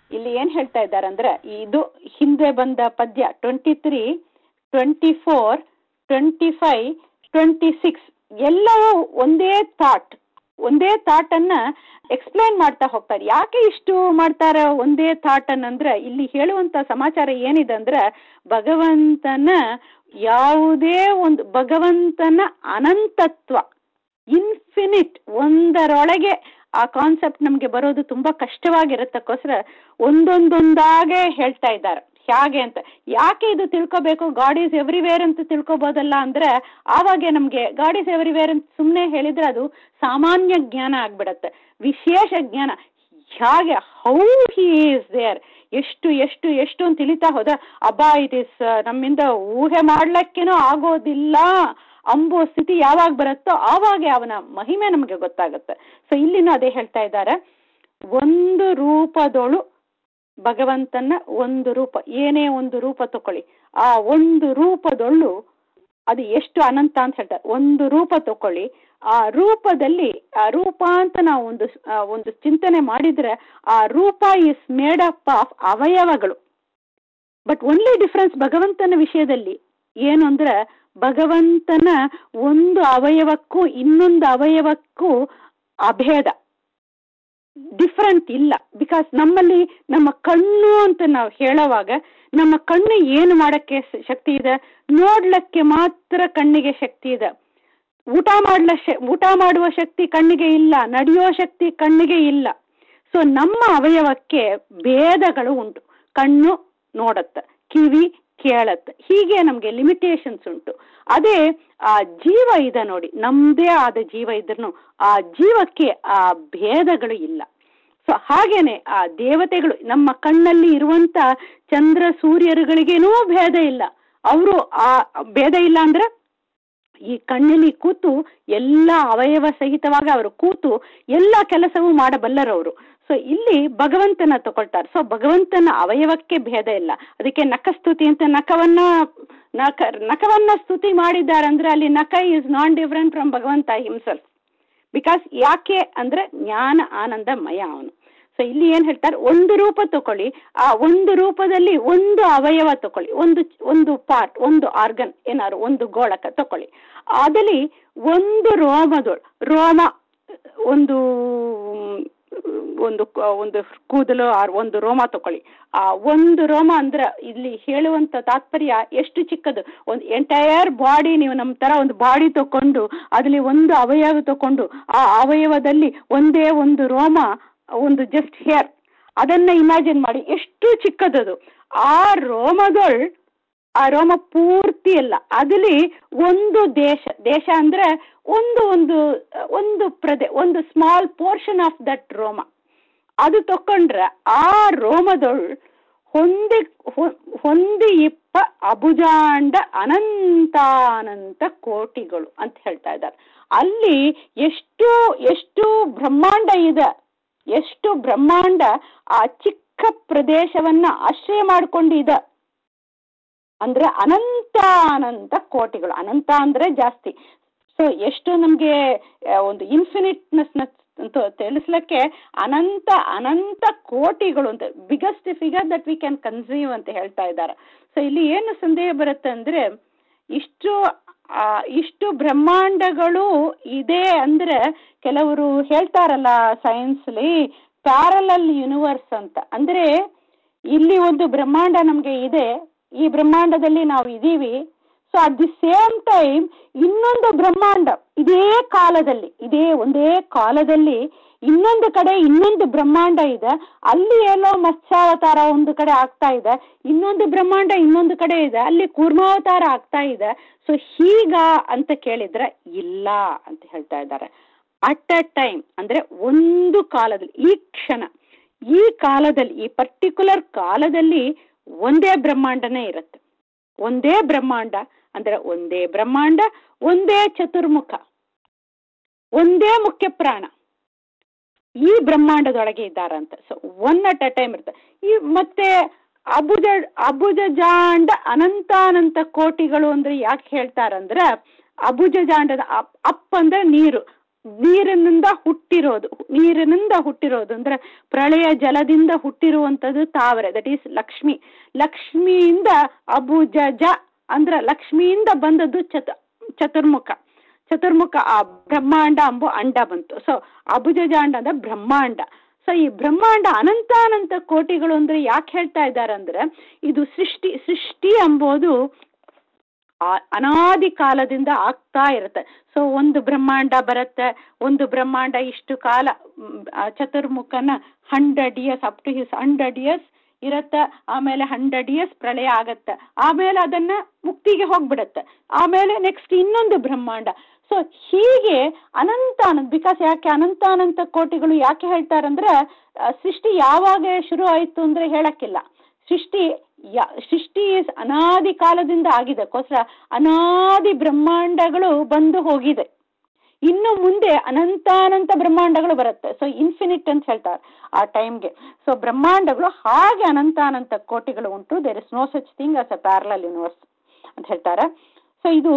ಇಲ್ಲಿ ಏನ್ ಹೇಳ್ತಾ ಇದ್ದಾರೆ ಅಂದ್ರೆ ಇದು ಹಿಂದೆ ಬಂದ ಪದ್ಯ twenty three twenty four twenty five twenty six ಎಲ್ಲವೂ ಒಂದೇ ಥಾಟ್ ಒಂದೇ ಥಾಟ್ ಅನ್ನ ಎಕ್ಸ್ಪ್ಲೈನ್ ಮಾಡ್ತಾ ಹೋಗ್ತಾರೆ ಯಾಕೆ ಇಷ್ಟು ಮಾಡ್ತಾರೆ ಒಂದೇ ಥಾಟ್ ಅನ್ನಂದ್ರೆ ಇಲ್ಲಿ ಹೇಳುವಂತ ಸಮಾಚಾರ ಏನಿದೆ ಅಂದ್ರೆ ಭಗವಂತನ ಯಾವುದೇ ಒಂದು ಭಗವಂತನ ಅನಂತತ್ವ ಇನ್ಫಿನಿಟ್ ಒಂದರೊಳಗೆ ಆ ಕಾನ್ಸೆಪ್ಟ್ ನಮಗೆ ಬರೋದು ತುಂಬಾ ಕಷ್ಟವಾಗಿರತ್ತಕ್ಕೋಸ್ಕರ ಒಂದೊಂದೊಂದಾಗೆ ಹೇಳ್ತಾ ಇದ್ದಾರೆ ಹೇಗೆ ಅಂತ ಯಾಕೆ ಇದು ತಿಳ್ಕೋಬೇಕು ಗಾಡ್ ಈಸ್ ಎವ್ರಿವೇರ್ ಅಂತ ತಿಳ್ಕೊಬೋದಲ್ಲ ಅಂದ್ರೆ ಆವಾಗ ನಮಗೆ ಗಾಡ್ ಈಸ್ ಎವ್ರಿವೇರ್ ಅಂತ ಸುಮ್ಮನೆ ಹೇಳಿದ್ರೆ ಅದು ಸಾಮಾನ್ಯ ಜ್ಞಾನ ಆಗ್ಬಿಡತ್ತೆ ವಿಶೇಷ ಜ್ಞಾನ ಹೇಗೆ ಹೌ ಹಿ ಈಸ್ ದೇರ್ ಎಷ್ಟು ಎಷ್ಟು ಎಷ್ಟು ಅಂತ ತಿಳಿತಾ ಹೋದ ಅಬ್ಬಾ ಇಟ್ ಇಸ್ ನಮ್ಮಿಂದ ಊಹೆ ಮಾಡ್ಲಿಕ್ಕೇನೋ ಆಗೋದಿಲ್ಲ ಅಂಬೋ ಸ್ಥಿತಿ ಯಾವಾಗ ಬರುತ್ತೋ ಆವಾಗ ಅವನ ಮಹಿಮೆ ನಮಗೆ ಗೊತ್ತಾಗುತ್ತೆ ಸೊ ಇಲ್ಲಿನೂ ಅದೇ ಹೇಳ್ತಾ ಇದ್ದಾರೆ ಒಂದು ರೂಪದೊಳು ಭಗವಂತನ ಒಂದು ರೂಪ ಏನೇ ಒಂದು ರೂಪ ತಕೊಳ್ಳಿ ಆ ಒಂದು ರೂಪದೊಳ್ಳು ಅದು ಎಷ್ಟು ಅನಂತ ಅಂತ ಹೇಳ್ತಾರೆ ಒಂದು ರೂಪ ತಕೊಳ್ಳಿ ಆ ರೂಪದಲ್ಲಿ ಆ ರೂಪ ಅಂತ ನಾವು ಒಂದು ಒಂದು ಚಿಂತನೆ ಮಾಡಿದ್ರೆ ಆ ರೂಪ ಇಸ್ ಮೇಡ್ ಅಪ್ ಆಫ್ ಅವಯವಗಳು ಬಟ್ ಓನ್ಲಿ ಡಿಫ್ರೆನ್ಸ್ ಭಗವಂತನ ವಿಷಯದಲ್ಲಿ ಏನು ಅಂದ್ರೆ ಭಗವಂತನ ಒಂದು ಅವಯವಕ್ಕೂ ಇನ್ನೊಂದು ಅವಯವಕ್ಕೂ ಅಭೇದ ಡಿಫ್ರೆಂಟ್ ಇಲ್ಲ ಬಿಕಾಸ್ ನಮ್ಮಲ್ಲಿ ನಮ್ಮ ಕಣ್ಣು ಅಂತ ನಾವು ಹೇಳೋವಾಗ ನಮ್ಮ ಕಣ್ಣು ಏನು ಮಾಡಕ್ಕೆ ಶಕ್ತಿ ಇದೆ ನೋಡ್ಲಿಕ್ಕೆ ಮಾತ್ರ ಕಣ್ಣಿಗೆ ಶಕ್ತಿ ಇದೆ ಊಟ ಮಾಡ್ಲ ಊಟ ಮಾಡುವ ಶಕ್ತಿ ಕಣ್ಣಿಗೆ ಇಲ್ಲ ನಡೆಯೋ ಶಕ್ತಿ ಕಣ್ಣಿಗೆ ಇಲ್ಲ ಸೊ ನಮ್ಮ ಅವಯವಕ್ಕೆ ಭೇದಗಳು ಉಂಟು ಕಣ್ಣು ನೋಡತ್ತೆ ಕಿವಿ ಕೇಳತ್ತೆ ಹೀಗೆ ನಮಗೆ ಲಿಮಿಟೇಷನ್ಸ್ ಉಂಟು ಅದೇ ಆ ಜೀವ ಇದೆ ನೋಡಿ ನಮ್ದೇ ಆದ ಜೀವ ಇದ್ರೂ ಆ ಜೀವಕ್ಕೆ ಆ ಭೇದಗಳು ಇಲ್ಲ ಸೊ ಹಾಗೇನೆ ಆ ದೇವತೆಗಳು ನಮ್ಮ ಕಣ್ಣಲ್ಲಿ ಇರುವಂತ ಚಂದ್ರ ಸೂರ್ಯರುಗಳಿಗೇನೂ ಭೇದ ಇಲ್ಲ ಅವರು ಆ ಭೇದ ಇಲ್ಲ ಅಂದ್ರೆ ಈ ಕಣ್ಣಲ್ಲಿ ಕೂತು ಎಲ್ಲ ಅವಯವ ಸಹಿತವಾಗಿ ಅವರು ಕೂತು ಎಲ್ಲ ಕೆಲಸವೂ ಮಾಡಬಲ್ಲರವರು ಸೊ ಇಲ್ಲಿ ಭಗವಂತನ ತಗೊಳ್ತಾರೆ ಸೊ ಭಗವಂತನ ಅವಯವಕ್ಕೆ ಭೇದ ಇಲ್ಲ ಅದಕ್ಕೆ ನಖಸ್ತುತಿ ಅಂತ ನಖವನ್ನ ನಖ ನಖವನ್ನ ಸ್ತುತಿ ಮಾಡಿದ್ದಾರೆ ಅಂದ್ರೆ ಅಲ್ಲಿ ನಖ ಈಸ್ ನಾನ್ ಡಿಫರೆಂಟ್ ಫ್ರಮ್ ಭಗವಂತ ಹಿಮ್ಸೆಲ್ಫ್ ಬಿಕಾಸ್ ಯಾಕೆ ಅಂದ್ರೆ ಜ್ಞಾನ ಆನಂದಮಯ ಅವನು ಸೊ ಇಲ್ಲಿ ಏನ್ ಹೇಳ್ತಾರೆ ಒಂದು ರೂಪ ತಗೊಳ್ಳಿ ಆ ಒಂದು ರೂಪದಲ್ಲಿ ಒಂದು ಅವಯವ ತಗೊಳ್ಳಿ ಒಂದು ಒಂದು ಪಾರ್ಟ್ ಒಂದು ಆರ್ಗನ್ ಏನಾದ್ರು ಒಂದು ಗೋಳಕ ತಗೊಳ್ಳಿ ಅದಲ್ಲಿ ಒಂದು ರೋಮದೊಳು ರೋಮ ಒಂದು ಒಂದು ಒಂದು ಕೂದಲು ಒಂದು ರೋಮ ತಗೊಳ್ಳಿ ಆ ಒಂದು ರೋಮ ಅಂದ್ರೆ ಇಲ್ಲಿ ಹೇಳುವಂತ ತಾತ್ಪರ್ಯ ಎಷ್ಟು ಚಿಕ್ಕದು ಒಂದು ಎಂಟೈರ್ ಬಾಡಿ ನೀವು ನಮ್ಮ ತರ ಒಂದು ಬಾಡಿ ತಕೊಂಡು ಅದ್ರಲ್ಲಿ ಒಂದು ಅವಯವ ತಕೊಂಡು ಆ ಅವಯವದಲ್ಲಿ ಒಂದೇ ಒಂದು ರೋಮ ಒಂದು ಜಸ್ಟ್ ಹೇರ್ ಅದನ್ನ ಇಮ್ಯಾಜಿನ್ ಮಾಡಿ ಎಷ್ಟು ಚಿಕ್ಕದದು ಆ ರೋಮದೊಳ್ ಆ ರೋಮ ಪೂರ್ತಿ ಅಲ್ಲ ಅದಲ್ಲಿ ಒಂದು ದೇಶ ದೇಶ ಅಂದ್ರೆ ಒಂದು ಒಂದು ಒಂದು ಪ್ರದೇ ಒಂದು ಸ್ಮಾಲ್ ಪೋರ್ಷನ್ ಆಫ್ ದಟ್ ರೋಮ ಅದು ತಕೊಂಡ್ರೆ ಆ ರೋಮದೊಳ್ ಹೊಂದಿ ಹೊಂದಿ ಇಪ್ಪ ಅಭುಜಾಂಡ ಅನಂತಾನಂತ ಕೋಟಿಗಳು ಅಂತ ಹೇಳ್ತಾ ಇದ್ದಾರೆ ಅಲ್ಲಿ ಎಷ್ಟು ಎಷ್ಟು ಬ್ರಹ್ಮಾಂಡ ಇದೆ ಎಷ್ಟು ಬ್ರಹ್ಮಾಂಡ ಆ ಚಿಕ್ಕ ಪ್ರದೇಶವನ್ನ ಆಶ್ರಯ ಮಾಡ್ಕೊಂಡಿದೆ ಅಂದ್ರೆ ಅನಂತ ಅನಂತ ಕೋಟಿಗಳು ಅನಂತ ಅಂದ್ರೆ ಜಾಸ್ತಿ ಸೊ ಎಷ್ಟು ನಮ್ಗೆ ಒಂದು ಇನ್ಫಿನಿಟ್ನೆಸ್ ಅಂತ ತಿಳಿಸ್ಲಿಕ್ಕೆ ಅನಂತ ಅನಂತ ಕೋಟಿಗಳು ಅಂತ biggest figure that we can conceive ಅಂತ ಹೇಳ್ತಾ ಇದ್ದಾರೆ ಸೊ ಇಲ್ಲಿ ಏನು ಸಂದೇಹ ಬರುತ್ತೆ ಅಂದ್ರೆ ಇಷ್ಟು ಇಷ್ಟು ಬ್ರಹ್ಮಾಂಡಗಳು ಇದೆ ಅಂದ್ರೆ ಕೆಲವರು ಹೇಳ್ತಾರಲ್ಲ ಸೈನ್ಸ್ಲಿ ಪ್ಯಾರಲಲ್ ಯೂನಿವರ್ಸ್ ಅಂತ ಅಂದ್ರೆ ಇಲ್ಲಿ ಒಂದು ಬ್ರಹ್ಮಾಂಡ ನಮ್ಗೆ ಇದೆ ಈ ಬ್ರಹ್ಮಾಂಡದಲ್ಲಿ ನಾವು ಇದೀವಿ so at the same time ಇನ್ನೊಂದು ಬ್ರಹ್ಮಾಂಡ ಇದೇ ಕಾಲದಲ್ಲಿ ಇದೇ ಒಂದೇ ಕಾಲದಲ್ಲಿ ಇನ್ನೊಂದು ಕಡೆ ಇನ್ನೊಂದು ಬ್ರಹ್ಮಾಂಡ ಇದೆ ಅಲ್ಲಿ ಎಲ್ಲೋ ಮತ್ಸ್ಯಾವತಾರ ಒಂದು ಕಡೆ ಆಗ್ತಾ ಇದೆ ಇನ್ನೊಂದು ಬ್ರಹ್ಮಾಂಡ ಇನ್ನೊಂದು ಕಡೆ ಇದೆ ಅಲ್ಲಿ ಕೂರ್ಮಾವತಾರ ಆಗ್ತಾ ಇದೆ ಸೊ ಹೀಗ ಅಂತ ಕೇಳಿದ್ರೆ ಇಲ್ಲ ಅಂತ ಹೇಳ್ತಾ ಇದ್ದಾರೆ ಅಟ್ ಅ ಟೈಮ್ ಅಂದ್ರೆ ಒಂದು ಕಾಲದಲ್ಲಿ ಈ ಕ್ಷಣ ಈ ಕಾಲದಲ್ಲಿ ಈ ಪರ್ಟಿಕ್ಯುಲರ್ ಕಾಲದಲ್ಲಿ ಒಂದೇ ಬ್ರಹ್ಮಾಂಡನೇ ಇರುತ್ತೆ ಒಂದೇ ಬ್ರಹ್ಮಾಂಡ ಅಂದ್ರೆ ಒಂದೇ ಬ್ರಹ್ಮಾಂಡ ಒಂದೇ ಚತುರ್ಮುಖ ಒಂದೇ ಮುಖ್ಯ ಪ್ರಾಣ ಈ ಬ್ರಹ್ಮಾಂಡದೊಳಗೆ ಇದ್ದಾರಂತ so one at a time ಇರುತ್ತೆ ಈ ಮತ್ತೆ ಅಬುಜ ಅಬುಜ ಜಾಂಡ ಅನಂತಾನಂತ ಕೋಟಿಗಳು ಅಂದ್ರೆ ಯಾಕೆ ಹೇಳ್ತಾರಂದ್ರೆ ಅಬುಜ ಜಾಂಡದ ಅಪ್ ಅಂದ್ರೆ ನೀರು ನೀರಿನಿಂದ ಹುಟ್ಟಿರೋದು ನೀರಿನಿಂದ ಹುಟ್ಟಿರೋದು ಅಂದ್ರೆ ಪ್ರಳಯ ಜಲದಿಂದ ಹುಟ್ಟಿರುವಂಥದ್ದು ತಾವರೆ ದಟ್ ಈಸ್ ಲಕ್ಷ್ಮಿ ಲಕ್ಷ್ಮಿಯಿಂದ ಅಬುಜ ಜ ಅಂದ್ರೆ ಲಕ್ಷ್ಮಿಯಿಂದ ಬಂದದ್ದು ಚತ ಚತುರ್ಮುಖ ಚತುರ್ಮುಖ ಆ ಬ್ರಹ್ಮಾಂಡ ಅಂಬೋ ಅಂಡ ಬಂತು ಸೊ ಅಬುಜಜಾಂಡ ಅಂದ್ರೆ ಬ್ರಹ್ಮಾಂಡ ಸೊ ಈ ಬ್ರಹ್ಮಾಂಡ ಅನಂತಾನಂತ ಕೋಟಿಗಳು ಅಂದ್ರೆ ಯಾಕೆ ಹೇಳ್ತಾ ಇದ್ದಾರೆ ಅಂದ್ರೆ ಇದು ಸೃಷ್ಟಿ ಸೃಷ್ಟಿ ಎಂಬುದು ಅನಾದಿ ಕಾಲದಿಂದ ಆಗ್ತಾ ಇರುತ್ತೆ ಸೊ ಒಂದು ಬ್ರಹ್ಮಾಂಡ ಬರುತ್ತೆ ಒಂದು ಬ್ರಹ್ಮಾಂಡ ಇಷ್ಟು ಕಾಲ ಚತುರ್ಮುಖನ hundred years up to his hundred years ಇರತ್ತೆ ಆಮೇಲೆ ಹಂಡ್ರೆಡ್ ಇಯರ್ಸ್ ಪ್ರಳಯ ಆಗತ್ತೆ ಆಮೇಲೆ ಅದನ್ನ ಮುಕ್ತಿಗೆ ಹೋಗ್ಬಿಡತ್ತೆ ಆಮೇಲೆ ನೆಕ್ಸ್ಟ್ ಇನ್ನೊಂದು ಬ್ರಹ್ಮಾಂಡ ಸೊ ಹೀಗೆ ಅನಂತ ಅನಂತ ಬಿಕಾಸ್ ಯಾಕೆ ಅನಂತ ಅನಂತ ಕೋಟಿಗಳು ಯಾಕೆ ಹೇಳ್ತಾರಂದ್ರೆ ಸೃಷ್ಟಿ ಯಾವಾಗ ಶುರು ಆಯಿತು ಅಂದ್ರೆ ಹೇಳಕ್ಕಿಲ್ಲ ಸೃಷ್ಟಿ ಯಾ ಸೃಷ್ಟಿ ಅನಾದಿ ಕಾಲದಿಂದ ಆಗಿದೆ ಕೋಸ್ಕರ ಅನಾದಿ ಬ್ರಹ್ಮಾಂಡಗಳು ಬಂದು ಹೋಗಿದೆ ಇನ್ನು ಮುಂದೆ ಅನಂತಾನಂತ ಬ್ರಹ್ಮಾಂಡಗಳು ಬರುತ್ತೆ ಸೊ ಇನ್ಫಿನಿಟ್ ಅಂತ ಹೇಳ್ತಾರೆ ಆ ಟೈಮ್ಗೆ ಸೊ ಬ್ರಹ್ಮಾಂಡಗಳು ಹಾಗೆ ಅನಂತಾನಂತ ಕೋಟಿಗಳು ಉಂಟು there is no such thing as a parallel universe ಅಂತ ಹೇಳ್ತಾರೆ ಸೊ ಇದು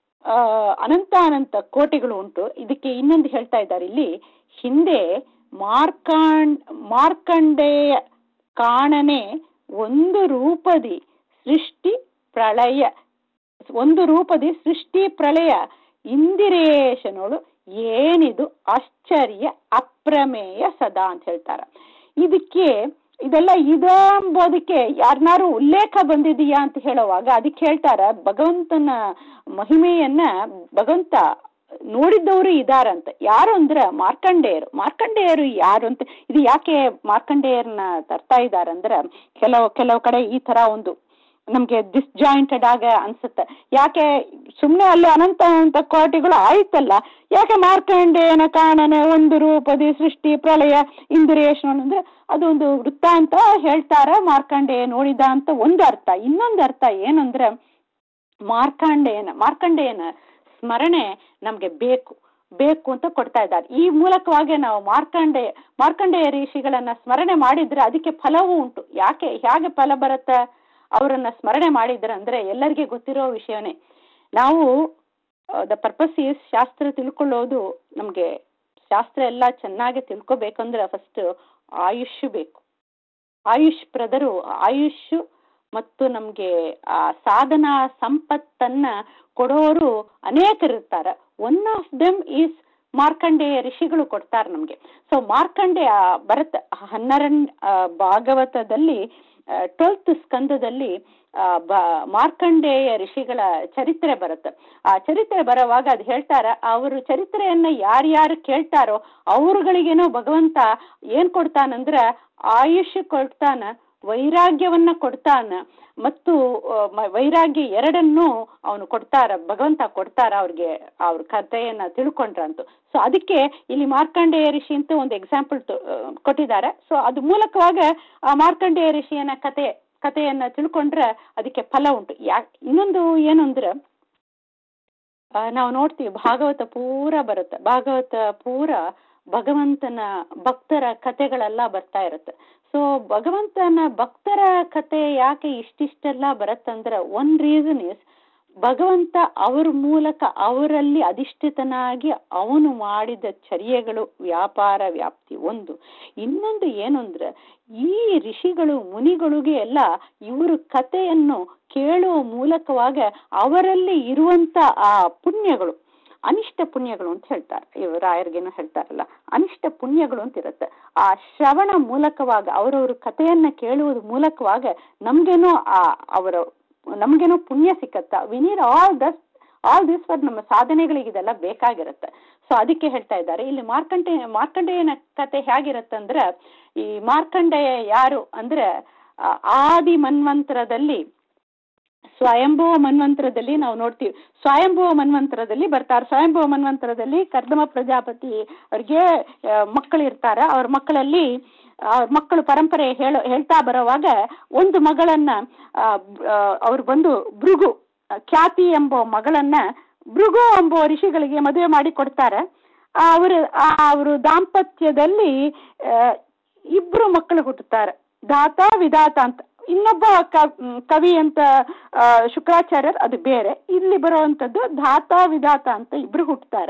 ಅನಂತ ಅನಂತ ಕೋಟಿಗಳು ಉಂಟು ಇದಕ್ಕೆ ಇನ್ನೊಂದು ಹೇಳ್ತಾ ಇದ್ದಾರೆ ಇಲ್ಲಿ ಹಿಂದೆ ಮಾರ್ಕಾಂಡ್ ಮಾರ್ಕಂಡೇಯ ಕಾಣನೆ ಒಂದು ರೂಪದಿ ಸೃಷ್ಟಿ ಪ್ರಳಯ ಒಂದು ರೂಪದಿ ಸೃಷ್ಟಿ ಪ್ರಳಯ ಇಂದಿರೇಶನೋಳು ಏನಿದು ಆಶ್ಚರ್ಯ ಅಪ್ರಮೇಯ ಸದಾ ಅಂತ ಹೇಳ್ತಾರ ಇದಕ್ಕೆ ಇದೆಲ್ಲ ಇದೆ ಎಂಬುದಕ್ಕೆ ಯಾರನ್ನಾರು ಉಲ್ಲೇಖ ಬಂದಿದೆಯಾ ಅಂತ ಹೇಳುವಾಗ ಅದಕ್ಕೆ ಹೇಳ್ತಾರ ಭಗವಂತನ ಮಹಿಮೆಯನ್ನ ಭಗವಂತ ನೋಡಿದ್ದವರು ಇದಾರಂತ ಯಾರು ಅಂದ್ರೆ ಮಾರ್ಕಂಡೇಯರು ಮಾರ್ಕಂಡೇಯರು ಯಾರು ಅಂತ ಇದು ಯಾಕೆ ಮಾರ್ಕಂಡೇಯರನ್ನ ತರ್ತಾ ಇದಾರಂದ್ರೆ ಕೆಲವು ಕೆಲವು ಕಡೆ ಈ ತರ ಒಂದು ನಮ್ಗೆ ಡಿಸ್ಜಾಯಿಂಟೆಡ್ ಆಗ ಅನ್ಸುತ್ತೆ ಯಾಕೆ ಸುಮ್ಮನೆ ಅಲ್ಲಿ ಅನಂತ ಅನಂತ ಕೋಟಿಗಳು ಆಯ್ತಲ್ಲ ಯಾಕೆ ಮಾರ್ಕಂಡೇಯನ ಕಾರಣನೆ ಒಂದು ರೂಪದಿ ಸೃಷ್ಟಿ ಪ್ರಳಯ ಇಂದಿರೇಶನ ಅಂದ್ರೆ ಅದೊಂದು ವೃತ್ತ ಅಂತ ಹೇಳ್ತಾರ ಮಾರ್ಕಂಡೇಯ ನೋಡಿದ ಅಂತ ಒಂದು ಅರ್ಥ ಇನ್ನೊಂದು ಅರ್ಥ ಏನಂದ್ರೆ ಮಾರ್ಕಾಂಡೇಯನ ಮಾರ್ಕಂಡೇಯನ ಸ್ಮರಣೆ ನಮ್ಗೆ ಬೇಕು ಬೇಕು ಅಂತ ಕೊಡ್ತಾ ಇದ್ದಾರೆ ಈ ಮೂಲಕವಾಗಿ ನಾವು ಮಾರ್ಕಂಡೇಯ ಮಾರ್ಕಂಡೇಯ ಋಷಿಗಳನ್ನ ಸ್ಮರಣೆ ಮಾಡಿದ್ರೆ ಅದಕ್ಕೆ ಫಲವೂ ಉಂಟು ಯಾಕೆ ಹೇಗೆ ಫಲ ಬರುತ್ತೆ ಅವರನ್ನ ಸ್ಮರಣೆ ಮಾಡಿದ್ರೆ ಅಂದ್ರೆ ಎಲ್ಲರಿಗೆ ಗೊತ್ತಿರೋ ವಿಷಯನೇ ನಾವು ದ ಪರ್ಪಸ್ ಈಸ್ ಶಾಸ್ತ್ರ ತಿಳ್ಕೊಳ್ಳೋದು ನಮಗೆ ಶಾಸ್ತ್ರ ಎಲ್ಲ ಚೆನ್ನಾಗಿ ತಿಳ್ಕೊಬೇಕಂದ್ರೆ ಫಸ್ಟ್ ಆಯುಷ್ ಬೇಕು ಆಯುಷ್ ಪ್ರದರು ಆಯುಷ್ ಮತ್ತು ನಮಗೆ ಆ ಸಾಧನಾ ಸಂಪತ್ತನ್ನ ಕೊಡೋರು ಅನೇಕರಿರ್ತಾರೆ one of them is Markandeya ಋಷಿಗಳು ಕೊಡ್ತಾರೆ ನಮಗೆ ಸೊ ಮಾರ್ಕಂಡೇಯ ಭರತ್ ಹನ್ನೆರಡ್ ಭಾಗವತದಲ್ಲಿ ಟ್ವೆಲ್ತ್ ಸ್ಕಂದದಲ್ಲಿ ಮಾರ್ಕಂಡೇಯ ಋಷಿಗಳ ಚರಿತ್ರೆ ಬರುತ್ತೆ ಆ ಚರಿತ್ರೆ ಬರೋವಾಗ ಅದು ಹೇಳ್ತಾರ ಅವರು ಚರಿತ್ರೆಯನ್ನ ಯಾರ್ಯಾರು ಕೇಳ್ತಾರೋ ಅವ್ರುಗಳಿಗೇನೋ ಭಗವಂತ ಏನ್ ಕೊಡ್ತಾನಂದ್ರ ಆಯುಷ್ ಕೊಡ್ತಾನ ವೈರಾಗ್ಯವನ್ನ ಕೊಡ್ತಾನ ಮತ್ತು ವೈರಾಗ್ಯ ಎರಡನ್ನೂ ಅವನು ಕೊಡ್ತಾರ ಭಗವಂತ ಕೊಡ್ತಾರ ಅವ್ರಿಗೆ ಅವ್ರ ಕಥೆಯನ್ನ ತಿಳ್ಕೊಂಡ್ರಂತು ಸೊ ಅದಕ್ಕೆ ಇಲ್ಲಿ ಮಾರ್ಕಂಡೇಯ ಋಷಿ ಅಂತ ಒಂದು ಎಕ್ಸಾಂಪಲ್ ಕೊಟ್ಟಿದ್ದಾರೆ ಸೊ ಅದು ಮೂಲಕವಾಗ ಆ ಮಾರ್ಕಂಡೇಯ ಋಷಿಯನ್ನ ಕತೆ ಕಥೆಯನ್ನ ತಿಳ್ಕೊಂಡ್ರೆ ಅದಕ್ಕೆ ಫಲ ಉಂಟು ಯಾ ಇನ್ನೊಂದು ಏನು ಅಂದ್ರೆ ನಾವು ನೋಡ್ತೀವಿ ಭಾಗವತ ಪೂರ ಬರುತ್ತೆ ಭಾಗವತ ಪೂರ ಭಗವಂತನ ಭಕ್ತರ ಕಥೆಗಳೆಲ್ಲ ಬರ್ತಾ ಇರುತ್ತೆ ಸೊ ಭಗವಂತನ ಭಕ್ತರ ಕತೆ ಯಾಕೆ ಇಷ್ಟಿಷ್ಟೆಲ್ಲ ಬರುತ್ತಂದ್ರೆ ಒನ್ ರೀಸನ್ ಇಸ್ ಭಗವಂತ ಅವ್ರ ಮೂಲಕ ಅವರಲ್ಲಿ ಅಧಿಷ್ಠಿತನಾಗಿ ಅವನು ಮಾಡಿದ ಚರ್ಯಗಳು ವ್ಯಾಪಾರ ವ್ಯಾಪ್ತಿ ಒಂದು ಇನ್ನೊಂದು ಏನು ಅಂದ್ರೆ ಈ ಋಷಿಗಳು ಮುನಿಗಳಿಗೆ ಎಲ್ಲ ಇವರು ಕಥೆಯನ್ನು ಕೇಳುವ ಮೂಲಕವಾಗ ಅವರಲ್ಲಿ ಇರುವಂತ ಆ ಪುಣ್ಯಗಳು ಅನಿಷ್ಟ ಪುಣ್ಯಗಳು ಅಂತ ಹೇಳ್ತಾರೆ ಇವ್ ರಾಯರ್ಗೇನು ಹೇಳ್ತಾರಲ್ಲ ಅನಿಷ್ಟ ಪುಣ್ಯಗಳು ಅಂತ ಇರುತ್ತೆ ಆ ಶ್ರವಣ ಮೂಲಕವಾಗ ಅವರವ್ರ ಕಥೆಯನ್ನ ಕೇಳುವುದ ಮೂಲಕವಾಗ ನಮ್ಗೇನೋ ಆ ಅವರ ನಮ್ಗೇನೋ ಪುಣ್ಯ ಸಿಕ್ಕತ್ತ we need all this all this for ನಮ್ಮ ಸಾಧನೆಗಳಿಗೆ ಇದೆಲ್ಲ ಬೇಕಾಗಿರುತ್ತೆ ಸೊ ಅದಕ್ಕೆ ಹೇಳ್ತಾ ಇದ್ದಾರೆ ಇಲ್ಲಿ ಮಾರ್ಕಂಡೇ ಮಾರ್ಕಂಡೇಯನ ಕತೆ ಹೇಗಿರುತ್ತಂದ್ರೆ ಈ ಮಾರ್ಕಂಡೇಯ ಯಾರು ಅಂದ್ರೆ ಆದಿ ಮನ್ವಂತರದಲ್ಲಿ ಸ್ವಯಂಭುವ ಮನ್ವಂತರದಲ್ಲಿ ನಾವು ನೋಡ್ತೀವಿ ಸ್ವಯಂಭುವ ಮನ್ವಂತರದಲ್ಲಿ ಬರ್ತಾರೆ ಸ್ವಯಂಭುವ ಮನ್ವಂತರದಲ್ಲಿ ಕರ್ದಮ ಪ್ರಜಾಪತಿ ಅವ್ರಿಗೆ ಮಕ್ಕಳು ಇರ್ತಾರೆ ಅವ್ರ ಮಕ್ಕಳಲ್ಲಿ ಅವ್ರ ಮಕ್ಕಳು ಪರಂಪರೆ ಹೇಳ ಹೇಳ್ತಾ ಬರೋವಾಗ ಒಂದು ಮಗಳನ್ನ ಅವ್ರು ಬಂದು ಭೃಗು ಖ್ಯಾತಿ ಎಂಬ ಮಗಳನ್ನ ಭೃಗು ಎಂಬ ಋಷಿಗಳಿಗೆ ಮದುವೆ ಮಾಡಿ ಕೊಡ್ತಾರೆ ಅವರು ಅವರು ದಾಂಪತ್ಯದಲ್ಲಿ ಇಬ್ರು ಮಕ್ಕಳು ಹುಟ್ಟುತ್ತಾರೆ ದಾತ ವಿಧಾತ ಅಂತ ಇನ್ನೊಬ್ಬ ಕವಿ ಅಂತ ಶುಕ್ರಾಚಾರ್ಯರ್ ಅದು ಬೇರೆ ಇಲ್ಲಿ ಬರುವಂಥದ್ದು ಧಾತ ವಿಧಾತ ಅಂತ ಇಬ್ರು ಹುಟ್ಟುತ್ತಾರೆ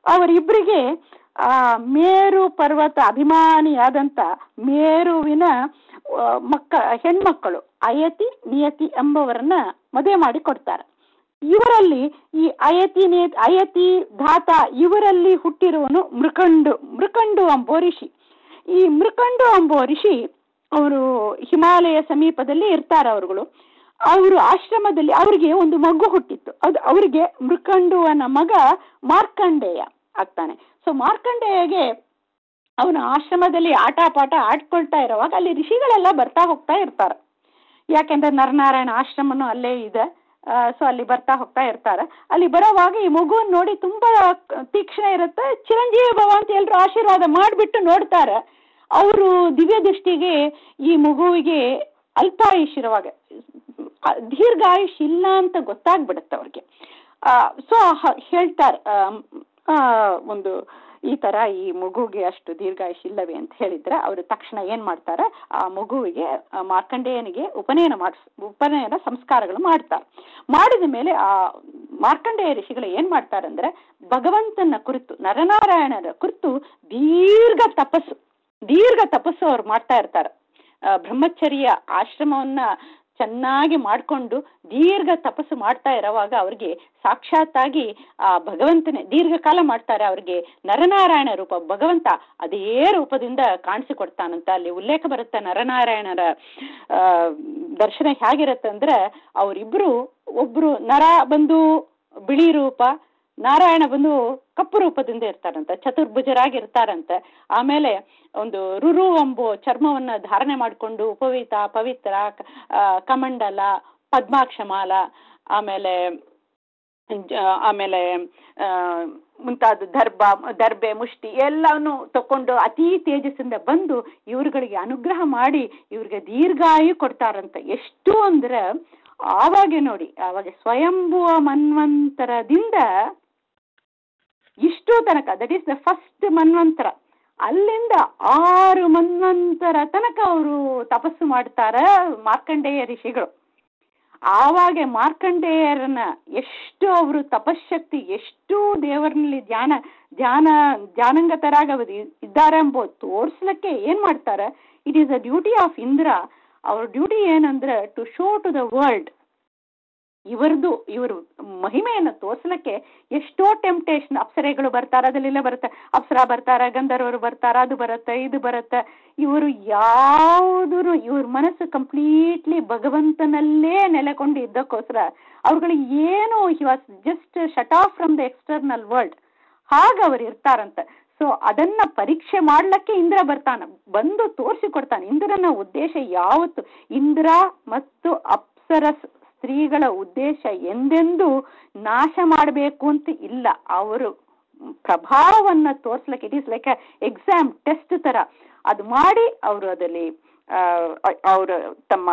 ಅವರಿಬ್ಬರಿಗೆ ಆ ಮೇರು ಪರ್ವತ ಅಭಿಮಾನಿಯಾದಂತ ಮೇರುವಿನ ಆ, ಮಕ್ಕ ಹೆಣ್ಮಕ್ಕಳು ಅಯತಿ ನಿಯತಿ ಎಂಬವರನ್ನ ಮದುವೆ ಮಾಡಿ ಕೊಡ್ತಾರೆ ಇವರಲ್ಲಿ ಈ ಅಯತಿ ನೇ- ಅಯತಿ ಧಾತ ಇವರಲ್ಲಿ ಹುಟ್ಟಿರುವನು ಮೃಕಂಡು ಮೃಕಂಡು ಎಂಬೋ ಋಷಿ ಈ ಮೃಕಂಡು ಎಂಬೋ ಋಷಿ ಅವರು ಹಿಮಾಲಯ ಸಮೀಪದಲ್ಲಿ ಇರ್ತಾರೆ ಅವರುಗಳು ಅವರು ಆಶ್ರಮದಲ್ಲಿ ಅವರಿಗೆ ಒಂದು ಮಗು ಹುಟ್ಟಿತ್ತು ಅದು ಅವರಿಗೆ ಮೃಕಂಡುವನ ಮಗ ಮಾರ್ಕಂಡೇಯ ಆಗ್ತಾನೆ ಸೊ ಮಾರ್ಕಂಡೇಯಗೆ ಅವನ ಆಶ್ರಮದಲ್ಲಿ ಆಟ ಪಾಠ ಆಡ್ಕೊಳ್ತಾ ಇರುವಾಗ ಅಲ್ಲಿ ಋಷಿಗಳೆಲ್ಲ ಬರ್ತಾ ಹೋಗ್ತಾ ಇರ್ತಾರೆ ಯಾಕೆಂದ್ರೆ ನರನಾರಾಯಣ ಆಶ್ರಮನು ಅಲ್ಲೇ ಇದೆ ಸೊ ಅಲ್ಲಿ ಬರ್ತಾ ಹೋಗ್ತಾ ಇರ್ತಾರೆ ಅಲ್ಲಿ ಬರೋವಾಗ ಈ ಮಗುವನ್ನು ನೋಡಿ ತುಂಬಾ ತೀಕ್ಷ್ಣ ಇರುತ್ತೆ ಚಿರಂಜೀವಿ ಭವ ಅಂತ ಎಲ್ರು ಆಶೀರ್ವಾದ ಮಾಡಿಬಿಟ್ಟು ನೋಡ್ತಾರೆ ಅವರು ದಿವ್ಯ ದೃಷ್ಟಿಗೆ ಈ ಮಗುವಿಗೆ ಅಲ್ಪಾಯುಷಿರುವಾಗ ಆ, ದೀರ್ಘಾಯುಷ್ ಇಲ್ಲ ಅಂತ ಗೊತ್ತಾಗ್ಬಿಡುತ್ತೆ ಅವ್ರಿಗೆ ಸೊ ಹೇಳ್ತಾರೆ ಆಮ್, ಆ, ಒಂದು ಈ ತರ ಈ ಮಗುಗೆ ಅಷ್ಟು ದೀರ್ಘಾಯುಷ್ ಇಲ್ಲವೇ ಅಂತ ಹೇಳಿದ್ರೆ ಅವರು ತಕ್ಷಣ ಏನ್ ಮಾಡ್ತಾರೆ ಆ ಮಗುವಿಗೆ ಆ ಮಾರ್ಕಂಡೇಯನಿಗೆ ಉಪನಯನ ಮಾಡಿಸ್ ಉಪನಯನ ಸಂಸ್ಕಾರಗಳು ಮಾಡ್ತಾರೆ ಮಾಡಿದ ಮೇಲೆ ಆ ಮಾರ್ಕಂಡೇಯ ಋಷಿಗಳು ಏನ್ ಮಾಡ್ತಾರೆ ಅಂದ್ರೆ ಭಗವಂತನ ಕುರಿತು ನರನಾರಾಯಣರ ಕುರಿತು ದೀರ್ಘ ತಪಸ್ಸು ದೀರ್ಘ ತಪಸ್ಸು ಅವ್ರು ಮಾಡ್ತಾ ಇರ್ತಾರೆ ಆ, ಬ್ರಹ್ಮಚರ್ಯ ಆಶ್ರಮವನ್ನ ಚೆನ್ನಾಗಿ ಮಾಡಿಕೊಂಡು ದೀರ್ಘ ತಪಸ್ಸು ಮಾಡ್ತಾ ಇರೋವಾಗ ಅವ್ರಿಗೆ ಸಾಕ್ಷಾತ್ತಾಗಿ ಆ ಭಗವಂತನೇ ದೀರ್ಘಕಾಲ ಮಾಡ್ತಾರೆ ಅವ್ರಿಗೆ ನರನಾರಾಯಣ ರೂಪ ಭಗವಂತ ಅದೇ ರೂಪದಿಂದ ಕಾಣಿಸಿಕೊಡ್ತಾನಂತ ಅಲ್ಲಿ ಉಲ್ಲೇಖ ಬರುತ್ತೆ ನರನಾರಾಯಣರ ಆ, ದರ್ಶನ ಹೇಗಿರುತ್ತೆ ಅಂದ್ರೆ ಅವರಿಬ್ರು ಒಬ್ರು ನರ ಬಂದು ಬಿಳಿ ರೂಪ ನಾರಾಯಣ ಬಂದು ಕಪ್ಪು ರೂಪದಿಂದ ಇರ್ತಾರಂತೆ ಚತುರ್ಭುಜರಾಗಿ ಇರ್ತಾರಂತೆ ಆಮೇಲೆ ಒಂದು ರುರು ಎಂಬೋ ಚರ್ಮವನ್ನ ಧಾರಣೆ ಮಾಡಿಕೊಂಡು ಉಪವೀತ ಪವಿತ್ರ ಕ- ಆ, ಕಮಂಡಲ ಪದ್ಮಾಕ್ಷಮಾಲ ಆಮೇಲೆ ಜ- ಆಮೇಲೆ ಆ, ಮುಂತಾದ ದರ್ಭ ದರ್ಬೆ ಮುಷ್ಟಿ ಎಲ್ಲವನ್ನು ತಕೊಂಡು ಅತಿ ತೇಜಸ್ಸಿಂದ ಬಂದು ಇವ್ರುಗಳಿಗೆ ಅನುಗ್ರಹ ಮಾಡಿ ಇವ್ರಿಗೆ ದೀರ್ಘಾಯು ಕೊಡ್ತಾರಂತೆ ಎಷ್ಟು ಅಂದ್ರೆ ಆವಾಗೆ ನೋಡಿ ಆವಾಗ ಸ್ವಯಂಭುವ ಮನ್ವಂತರದಿಂದ ಇಷ್ಟು ತನಕ ದಟ್ ಈಸ್ ದ ಫಸ್ಟ್ ಮನ್ವಂತರ ಅಲ್ಲಿಂದ ಆರು ಮನ್ವಂತರ ತನಕ ಅವರು ತಪಸ್ಸು ಮಾಡ್ತಾರ ಮಾರ್ಕಂಡೇಯ ಋಷಿಗಳು ಆವಾಗ ಮಾರ್ಕಂಡೇಯರನ್ನ ಎಷ್ಟು ಅವರು ತಪಶಕ್ತಿ ಎಷ್ಟು ದೇವರಲ್ಲಿ ಧ್ಯಾನ ಧ್ಯಾನ ಧ್ಯಾನಂಗತರಾಗ ಅವರು ಇದ್ದಾರೆ ಎಂಬುದು ತೋರ್ಸ್ಲಿಕ್ಕೆ ಏನ್ ಮಾಡ್ತಾರೆ it is a duty of Indra ಅವ್ರ ಡ್ಯೂಟಿ ಏನಂದ್ರೆ to show to the world ಇವರದು ಇವರು ಮಹಿಮೆಯನ್ನು ತೋರ್ಸಲಿಕ್ಕೆ ಎಷ್ಟೋ ಟೆಂಪ್ಟೇಷನ್ ಅಪ್ಸರೆಗಳು ಬರ್ತಾರೆ ಅದಲ್ಲೆಲ್ಲ ಬರುತ್ತೆ ಅಪ್ಸರ ಬರ್ತಾರ ಗಂಧರ್ವರು ಬರ್ತಾರ ಅದು ಬರುತ್ತೆ ಇದು ಬರುತ್ತೆ ಇವರು ಯಾವುದೂ ಇವ್ರ ಮನಸ್ಸು ಕಂಪ್ಲೀಟ್ಲಿ ಭಗವಂತನಲ್ಲೇ ನೆಲೆಕೊಂಡು ಇದ್ದಕ್ಕೋಸ್ಕರ ಅವ್ರುಗಳಿಗೆ ಏನು he was just shut off from the external world ಹಾಗೆ ಅವ್ರು ಇರ್ತಾರಂತೆ ಸೊ ಅದನ್ನ ಪರೀಕ್ಷೆ ಮಾಡ್ಲಿಕ್ಕೆ ಇಂದ್ರ ಬರ್ತಾನ ಬಂದು ತೋರಿಸಿಕೊಡ್ತಾನೆ ಇಂದ್ರನ ಉದ್ದೇಶ ಯಾವತ್ತು ಇಂದ್ರ ಮತ್ತು ಅಪ್ಸರಸ್ ಸ್ತ್ರೀಗಳ ಉದ್ದೇಶ ಎಂದೆಂದೂ ನಾಶ ಮಾಡಬೇಕು ಅಂತ ಇಲ್ಲ ಅವರು ಪ್ರಭಾವವನ್ನ ತೋರ್ಸ್ಲಿಕ್ಕೆ it is like exam test ತರ ಅದು ಮಾಡಿ ಅವರು ಅದರಲ್ಲಿ ಅವರು ತಮ್ಮ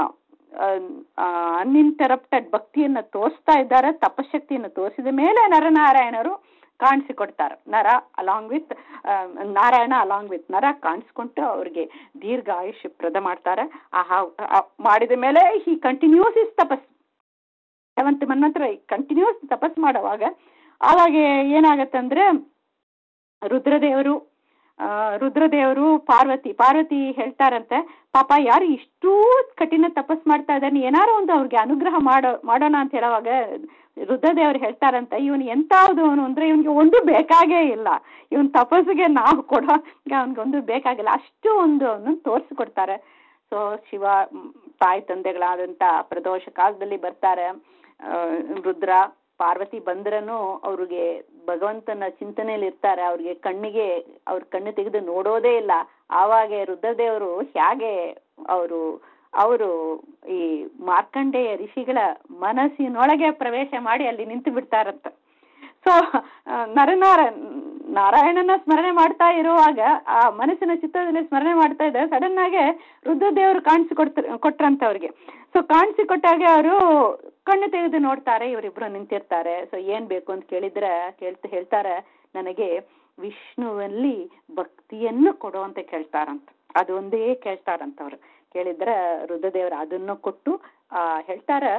ಅನ್ಇಂಟರಪ್ಟೆಡ್ ಭಕ್ತಿಯನ್ನ ತೋರಿಸ್ತಾ ಇದ್ದಾರೆ ತಪಶಕ್ತಿಯನ್ನು ತೋರಿಸಿದ ಮೇಲೆ ನರನಾರಾಯಣರು ಕಾಣಿಸಿಕೊಡ್ತಾರೆ Nara along with Narayana along with Nara ಕಾಣಿಸ್ಕೊಂಡು ಅವ್ರಿಗೆ ದೀರ್ಘ ಆಯುಷ್ಯ ಪ್ರದ ಮಾಡ್ತಾರೆ ಆ ಆ- ಮಾಡಿದ ಮೇಲೆ he continues is tapas seventh manvantara continues tapas ಮಾಡುವಾಗ ಆವಾಗ ಏನಾಗತ್ತೆ ಅಂದ್ರೆ ರುದ್ರದೇವರು ಆ, ರುದ್ರದೇವರು ಪಾರ್ವತಿ ಪಾರ್ವತಿ ಹೇಳ್ತಾರಂತೆ ಪಾಪ ಯಾರು ಇಷ್ಟೂ ಕಠಿಣ ತಪಸ್ ಮಾಡ್ತಾ ಇದ್ದಾನೆ ಏನಾರು ಒಂದು ಅವ್ರಿಗೆ ಅನುಗ್ರಹ ಮಾಡೋ ಮಾಡೋಣ ಅಂತ ಹೇಳುವಾಗ ರುದ್ರದೇವರು ಹೇಳ್ತಾರಂತ ಇವನು ಎಂತಾವ್ದವನು ಅಂದ್ರೆ ಇವನಿಗೆ ಒಂದು ಬೇಕಾಗೇ ಇಲ್ಲ ಇವನ್ ತಪಸ್ಸಿಗೆ ನಾವು ಕೊಡೋ ಅವನಿಗೊಂದು ಬೇಕಾಗಿಲ್ಲ ಅಷ್ಟು ಒಂದು ಅವನು ತೋರಿಸ್ಕೊಡ್ತಾರೆ ಸೊ ಶಿವ ಮ್, ತಾಯಿ ತಂದೆಗಳಾದಂತ ಪ್ರದೋಷ ಕಾಲದಲ್ಲಿ ಬರ್ತಾರೆ ಆ, ರುದ್ರ ಪಾರ್ವತಿ ಬಂದ್ರನು ಅವ್ರಿಗೆ ಭಗವಂತನ ಚಿಂತನೆಯಲ್ಲಿ ಇರ್ತಾರೆ ಅವ್ರಿಗೆ ಕಣ್ಣಿಗೆ ಅವ್ರ ಕಣ್ಣು ತೆಗೆದು ನೋಡೋದೇ ಇಲ್ಲ ಆವಾಗ ರುದ್ರದೇವರು ಹೇಗೆ ಅವರು ಅವರು ಈ ಮಾರ್ಕಂಡೇಯ ಋಷಿಗಳ ಮನಸ್ಸಿನೊಳಗೆ ಪ್ರವೇಶ ಮಾಡಿ ಅಲ್ಲಿ ನಿಂತು ಬಿಡ್ತಾರಂತ ಸೊ ನರನಾರ ನಾರಾಯಣನ ಸ್ಮರಣೆ ಮಾಡ್ತಾ ಇರುವಾಗ ಆ ಮನಸ್ಸಿನ ಚಿತ್ರದಲ್ಲಿ ಸ್ಮರಣೆ ಮಾಡ್ತಾ ಇದ್ದ ಸಡನ್ ಆಗಿ ರುದ್ರದೇವರು ಕಾಣಿಸಿಕೊಡ್ತ ಕೊಟ್ರಂತ ಅವ್ರಿಗೆ ಸೊ ಕಾಣಿಸಿಕೊಟ್ಟಾಗ ಅವರು ಕಣ್ಣು ತೆಗೆದು ನೋಡ್ತಾರೆ ಇವರಿಬ್ರು ನಿಂತಿರ್ತಾರೆ ಸೊ ಏನ್ ಬೇಕು ಅಂತ ಕೇಳಿದ್ರೆ ಕೇಳ್ತಾ ಹೇಳ್ತಾರೆ ನನಗೆ ವಿಷ್ಣುವಲ್ಲಿ ಭಕ್ತಿಯನ್ನು ಕೊಡು ಅಂತ ಕೇಳ್ತಾರಂತ ಅದೊಂದೇ ಕೇಳ್ತಾರಂತ ಅವ್ರು ಕೇಳಿದ್ರೆ ರುದ್ರದೇವರು ಅದನ್ನು ಕೊಟ್ಟು ಆ ಹೇಳ್ತಾರ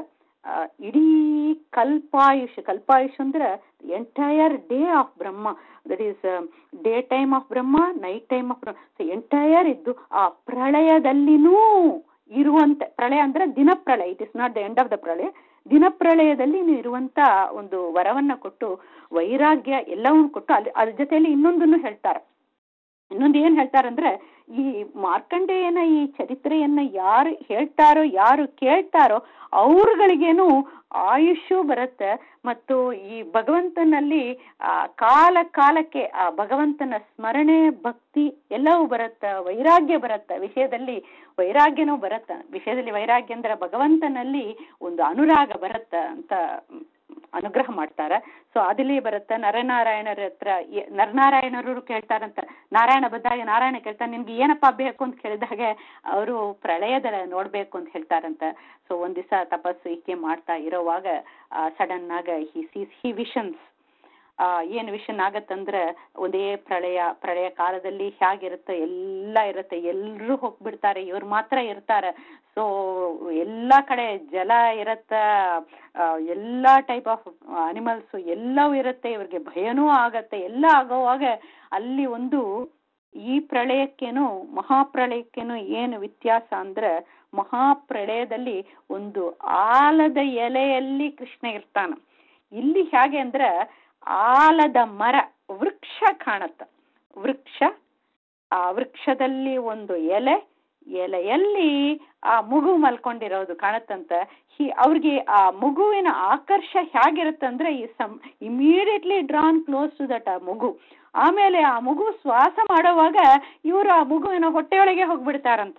ಆ, ಇಡೀ ಕಲ್ಪಾಯುಷ್ ಕಲ್ಪಾಯುಷ್ ಅಂದ್ರೆ entire day of Brahma that is day time of Brahma night time of Brahma entire ಇದ್ದು ಆ ಪ್ರಳಯದಲ್ಲಿನೂ ಇರುವಂತೆ ಪ್ರಳಯ ಅಂದ್ರೆ ದಿನ ಪ್ರಳಯ it is not the end of the pralaya ದಿನ ಪ್ರಳಯದಲ್ಲಿ ಇರುವಂತ ಒಂದು ವರವನ್ನ ಕೊಟ್ಟು ವೈರಾಗ್ಯ ಎಲ್ಲವನ್ನು ಕೊಟ್ಟು ಅಲ್ಲಿ ಅದ್ರ ಜೊತೆಯಲ್ಲಿ ಇನ್ನೊಂದನ್ನು ಹೇಳ್ತಾರೆ ಇನ್ನೊಂದು ಏನ್ ಹೇಳ್ತಾರಂದ್ರೆ ಈ ಮಾರ್ಕಂಡೇಯನ ಈ ಚರಿತ್ರೆಯನ್ನ ಯಾರು ಹೇಳ್ತಾರೋ ಯಾರು ಕೇಳ್ತಾರೋ ಅವ್ರಗಳಿಗೇನು ಆಯುಷು ಬರುತ್ತೆ ಮತ್ತು ಈ ಭಗವಂತನಲ್ಲಿ ಆ ಕಾಲ ಕಾಲಕ್ಕೆ ಆ ಭಗವಂತನ ಸ್ಮರಣೆ ಭಕ್ತಿ ಎಲ್ಲವೂ ಬರುತ್ತೆ ವೈರಾಗ್ಯ ಬರುತ್ತೆ ವಿಷಯದಲ್ಲಿ ವೈರಾಗ್ಯನೂ ಬರುತ್ತೆ ವಿಷಯದಲ್ಲಿ ವೈರಾಗ್ಯ ಅಂದ್ರೆ ಭಗವಂತನಲ್ಲಿ ಒಂದು ಅನುರಾಗ ಬರುತ್ತೆ ಅಂತ ಅನುಗ್ರಹ ಮಾಡ್ತಾರೆ ಸೊ ಅದಲ್ಲಿ ಬರುತ್ತೆ ನರನಾರಾಯಣರ ಹತ್ರ ಎ- ನರನಾರಾಯಣರು ಕೇಳ್ತಾರಂತ ನಾರಾಯಣ ಬಂದಾಗ ನಾರಾಯಣ ಕೇಳ್ತಾನೆ ನಿಮ್ಗೆ ಏನಪ್ಪಾ ಬೇಕು ಅಂತ ಕೇಳಿದಾಗೆ ಅವರು ಪ್ರಳಯದ ನೋಡ್ಬೇಕು ಅಂತ ಹೇಳ್ತಾರಂತ ಸೊ ಒಂದ್ ದಿವಸ ತಪಸ್ಸು ಹೀಗೆ ಮಾಡ್ತಾ ಇರೋವಾಗ ಸಡನ್ ಆಗ ಹಿ ಸೀಸ್ ಹಿ ವಿಷನ್ಸ್ ಆ ಏನ್ ವಿಷನ್ ಆಗತ್ತಂದ್ರೆ ಒಂದೇ ಪ್ರಳಯ ಪ್ರಳಯ ಕಾಲದಲ್ಲಿ ಹೇಗಿರುತ್ತೆ ಎಲ್ಲ ಇರುತ್ತೆ ಎಲ್ರೂ ಹೋಗ್ಬಿಡ್ತಾರೆ ಇವ್ರು ಮಾತ್ರ ಇರ್ತಾರೆ ಸೊ ಎಲ್ಲಾ ಕಡೆ ಜಲ ಇರತ್ತ ಆ, ಎಲ್ಲಾ ಟೈಪ್ ಆಫ್ ಅನಿಮಲ್ಸ್ ಎಲ್ಲವೂ ಇರುತ್ತೆ ಇವ್ರಿಗೆ ಭಯನೂ ಆಗತ್ತೆ ಎಲ್ಲ ಆಗೋವಾಗ ಅಲ್ಲಿ ಒಂದು ಈ ಪ್ರಳಯಕ್ಕೇನು ಮಹಾಪ್ರಳಯಕ್ಕೇನು ಏನು ವ್ಯತ್ಯಾಸ ಅಂದ್ರೆ ಮಹಾಪ್ರಳಯದಲ್ಲಿ ಒಂದು ಆಲದ ಎಲೆಯಲ್ಲಿ ಕೃಷ್ಣ ಇರ್ತಾನ ಇಲ್ಲಿ ಹೇಗೆ ಅಂದ್ರೆ ಆಲದ ಮರ ವೃಕ್ಷ ಕಾಣತ್ತ ವೃಕ್ಷ ಆ ವೃಕ್ಷದಲ್ಲಿ ಒಂದು ಎಲೆ ಎಲೆಯಲ್ಲಿ ಆ ಮಗು ಮಲ್ಕೊಂಡಿರೋದು ಕಾಣತ್ತಂತ ಹಿ ಅವ್ರಿಗೆ ಆ ಮಗುವಿನ ಆಕರ್ಷ ಹೇಗಿರುತ್ತಂದ್ರೆ ಈ some immediately drawn close to that ಆ ಮಗು ಆಮೇಲೆ ಆ ಮಗು ಶ್ವಾಸ ಮಾಡುವಾಗ ಇವರು ಆ ಮಗುವಿನ ಹೊಟ್ಟೆಯೊಳಗೆ ಹೋಗ್ಬಿಡ್ತಾರಂತ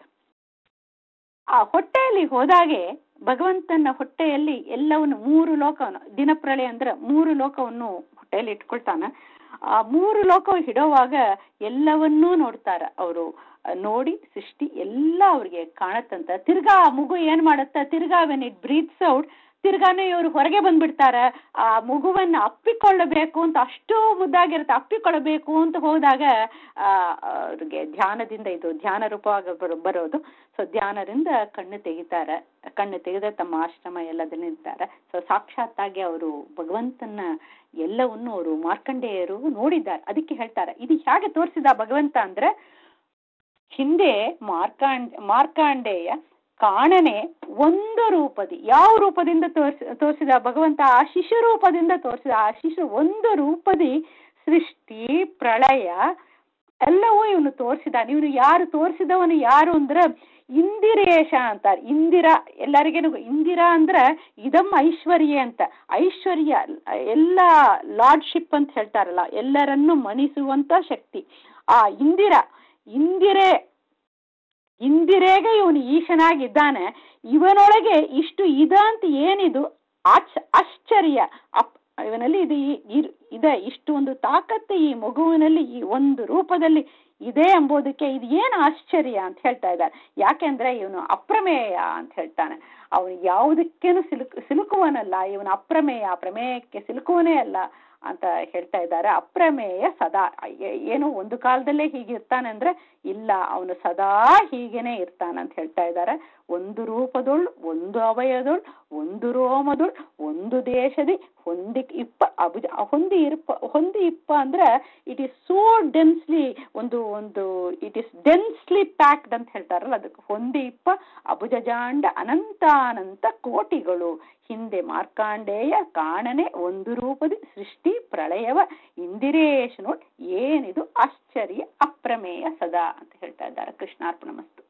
ಆ ಹೊಟ್ಟೆಯಲ್ಲಿ ಹೋದಾಗೆ ಭಗವಂತನ ಹೊಟ್ಟೆಯಲ್ಲಿ ಎಲ್ಲವನ್ನು ಮೂರು ಲೋಕವನ್ನು ದಿನಪ್ರಳಯ ಅಂದ್ರೆ ಮೂರು ಲೋಕವನ್ನು ಹೊಟ್ಟೆಯಲ್ಲಿ ಇಟ್ಕೊಳ್ತಾನ ಆ ಮೂರು ಲೋಕ ಹಿಡುವಾಗ ಎಲ್ಲವನ್ನೂ ನೋಡ್ತಾರ ಅವರು ನೋಡಿ ಸೃಷ್ಟಿ ಎಲ್ಲ ಅವ್ರಿಗೆ ಕಾಣತ್ತಂತ ತಿರ್ಗಾ ಆ ಮಗು ಏನ್ ಮಾಡತ್ತ ತಿರ್ಗಾ ವೆನ್ ಇಟ್ ಬ್ರೀತ್ಸ್ ಔಟ್ ತಿರ್ಗಾನೆ ಇವ್ರು ಹೊರಗೆ ಬಂದ್ಬಿಡ್ತಾರ ಆ ಮಗುವನ್ನ ಅಪ್ಪಿಕೊಳ್ಳಬೇಕು ಅಂತ ಅಷ್ಟು ಮುದ್ದಾಗಿರುತ್ತೆ ಅಪ್ಪಿಕೊಳ್ಳಬೇಕು ಅಂತ ಹೋದಾಗ ಆ ಅವ್ರಿಗೆ ಧ್ಯಾನದಿಂದ ಇದು ಧ್ಯಾನ ರೂಪವಾಗಿ ಬರೋ ಬರೋದು ಸೊ ಧ್ಯಾನದಿಂದ ಕಣ್ಣು ತೆಗಿತಾರೆ ಕಣ್ಣು ತೆಗೆದ ತಮ್ಮ ಆಶ್ರಮ ಎಲ್ಲದನ್ನ ಇರ್ತಾರೆ ಸೊ ಸಾಕ್ಷಾತ್ತಾಗಿ ಅವರು ಭಗವಂತನ ಎಲ್ಲವನ್ನು ಅವರು ಮಾರ್ಕಂಡೇಯರು ನೋಡಿದ್ದಾರೆ ಅದಕ್ಕೆ ಹೇಳ್ತಾರೆ ಇದು ಹೇಗೆ ತೋರಿಸಿದ ಭಗವಂತ ಅಂದ್ರೆ ಹಿಂದೆ ಮಾರ್ಕಾಂಡ್ ಮಾರ್ಕಾಂಡೇಯ ಕಾಣನೆ ಒಂದು ರೂಪದಿ ಯಾವ ರೂಪದಿಂದ ತೋರಿಸಿ ತೋರಿಸಿದ ಭಗವಂತ ಆ ಶಿಶು ರೂಪದಿಂದ ತೋರಿಸಿದ ಆ ಶಿಶು ಒಂದು ರೂಪದಿ ಸೃಷ್ಟಿ ಪ್ರಳಯ ಎಲ್ಲವೂ ಇವನು ತೋರಿಸಿದಾನೆ ಇವನು ಯಾರು ತೋರಿಸಿದವನು ಯಾರು ಅಂದ್ರೆ ಇಂದಿರೇಶ ಅಂತಾರೆ ಇಂದಿರಾ ಎಲ್ಲರಿಗೇನು ಇಂದಿರಾ ಅಂದ್ರೆ ಇದಮ್ ಐಶ್ವರ್ಯ ಅಂತ ಐಶ್ವರ್ಯ ಎಲ್ಲ ಲಾರ್ಡ್ಶಿಪ್ ಅಂತ ಹೇಳ್ತಾರಲ್ಲ ಎಲ್ಲರನ್ನು ಮಣಿಸುವಂತ ಶಕ್ತಿ ಆ ಇಂದಿರಾ ಇಂದಿರೆ ಇಂದಿರೇಗೆ ಇವನು ಈಶನಾಗಿದ್ದಾನೆ ಇವನೊಳಗೆ ಇಷ್ಟು ಇದ ಅಂತ ಏನಿದು ಆಚ್ ಆಶ್ಚರ್ಯ ಅಪ್ ಇವನಲ್ಲಿ ಇದು ಈ- ಇರ್- ಇದೆ ಇಷ್ಟು ಒಂದು ತಾಕತ್ತು ಈ ಮಗುವಿನಲ್ಲಿ ಈ ಒಂದು ರೂಪದಲ್ಲಿ ಇದೆ ಎಂಬುದಕ್ಕೆ ಇದು ಏನು ಆಶ್ಚರ್ಯ ಅಂತ ಹೇಳ್ತಾ ಇದ್ದಾರೆ ಯಾಕೆಂದ್ರೆ ಇವನು ಅಪ್ರಮೇಯ ಅಂತ ಹೇಳ್ತಾನೆ ಅವನು ಯಾವುದಕ್ಕೇನು ಸಿಲುಕು ಸಿಲುಕುವನಲ್ಲ ಇವನು ಅಪ್ರಮೇಯ ಪ್ರಮೇಯಕ್ಕೆ ಸಿಲುಕುವನೇ ಅಲ್ಲ ಅಂತ ಹೇಳ್ತಾ ಇದ್ದಾರೆ ಅಪ್ರಮೇಯ ಸದಾ ಏ- ಏನು ಒಂದು ಕಾಲದಲ್ಲೇ ಹೀಗಿರ್ತಾನೆ ಅಂದ್ರೆ ಇಲ್ಲ ಅವನು ಸದಾ ಹೀಗೇನೆ ಇರ್ತಾನೆ ಅಂತ ಹೇಳ್ತಾ ಇದ್ದಾರೆ ಒಂದು ರೂಪದೊಳ್ ಒಂದು ಅವಯದೊಳ್ ಒಂದು ರೋಮದೊಳ್ ಒಂದು ದೇಶದಿ ಹೊಂದಿ ಇಪ್ಪ ಅಭುಜ ಹೊಂದಿ ಇರ್ಪ ಹೊಂದಿ ಇಪ್ಪ ಅಂದ್ರೆ ಇಟ್ ಈಸ್ ಸೋ ಡೆನ್ಸ್ಲಿ ಒಂದು ಒಂದು ಇಟ್ ಈಸ್ ಡೆನ್ಸ್ಲಿ ಪ್ಯಾಕ್ಡ್ ಅಂತ ಹೇಳ್ತಾರಲ್ಲ ಅದಕ್ಕೆ ಹೊಂದಿ ಇಪ್ಪ ಅಭುಜಜಾಂಡ ಅನಂತಾನಂತ ಕೋಟಿಗಳು ಹಿಂದೆ ಮಾರ್ಕಾಂಡೇಯ ಕಾಣನೆ ಒಂದು ರೂಪದಿ ಸೃಷ್ಟಿ ಪ್ರಳಯವ ಇಂದಿರೇಶ್ ನೋಡ್ ಏನಿದು ಆಶ್ಚರ್ಯ ಅಪ್ರಮೇಯ ಸದಾ ಅಂತ ಹೇಳ್ತಾ ಇದ್ದಾರೆ ಕೃಷ್ಣಾರ್ಪಣ ಮಸ್ತು